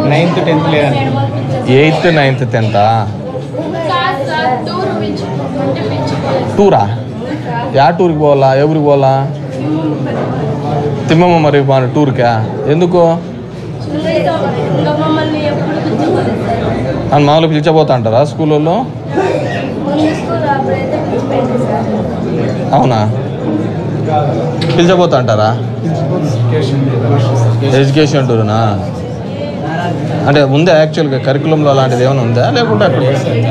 Ninth tenth లేదండి eighth ninth టెన్తా కాదు సార్ టూర్ పిలుచుకుంటే పిలుచుకోలేదు టూరా యా టూర్కి పోవాలా ఎవరికి పోవాలా తిమ్మమ్మ మరి మన టూర్కా ఎందుకు ఇంకా మమ్మల్ని ఎప్పుడు పిలుచుకోలేదు సార్ అని మామూలు పిలిచబోతా అంటారా స్కూళ్ళల్లో ముందు స్కూల్ అప్పుడైతే పిలిచిపోయింది సార్ అవునా పిలిచబోతా అంటారా ఎడ్యుకేషన్ టూర్నా అంటే ఉందా యాక్చువల్గా కరికులంలో అలాంటిది ఏమైనా ఉందా లేకుంటే అక్కడ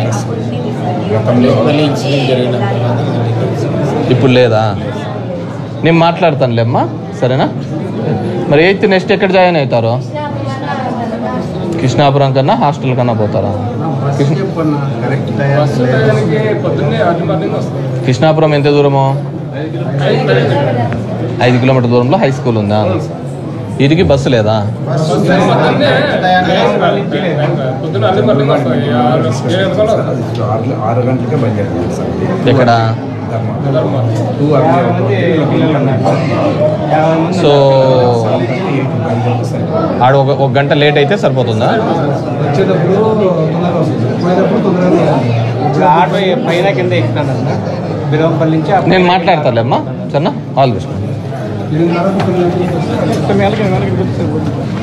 మళ్ళీ ఇన్సిడెంట్ జరిగిన ఇప్పుడు లేదా నేను మాట్లాడతానులేమ్మా సరేనా మరి ఎయిత్ నెక్స్ట్ ఎక్కడ జాయిన్ అవుతారు కృష్ణాపురం కన్నా హాస్టల్ కన్నా పోతారా కృష్ణ పొద్దున్నే అర్లీ మార్నింగ్ వస్తుంది కృష్ణాపురం ఎంత దూరము ఐదు కిలోమీటర్ దూరంలో హై స్కూల్ ఉందా వీటికి బస్సు లేదా పొద్దున్న అర్లీ మార్నింగ్ వస్తాయి ఆరు ఏడు గంటలు వస్తాయి. ఆరు ఆరు గంటలకే బయలుదేరుతాం సార్ ఎక్కడ ధర్మ. టూ సో ఆడ ఒక ఒక గంట లేట్ అయితే సరిపోతుందా వచ్చేటప్పుడు తొందరగా వస్తుంది పోయేటప్పుడు తొందరగా ఇప్పుడు ఆటో పైన కింద ఎక్కుతాను బిరవంపల్లి నుంచి అప్పుడు నేను మాట్లాడతాలేమ్మా సరేనా ఆల్ బెస్ట్ ఎనిమిదిన్నరకు తొమ్మిది గంటలకు మొత్తం మేళకి వెనక్కి పిలుస్తారు.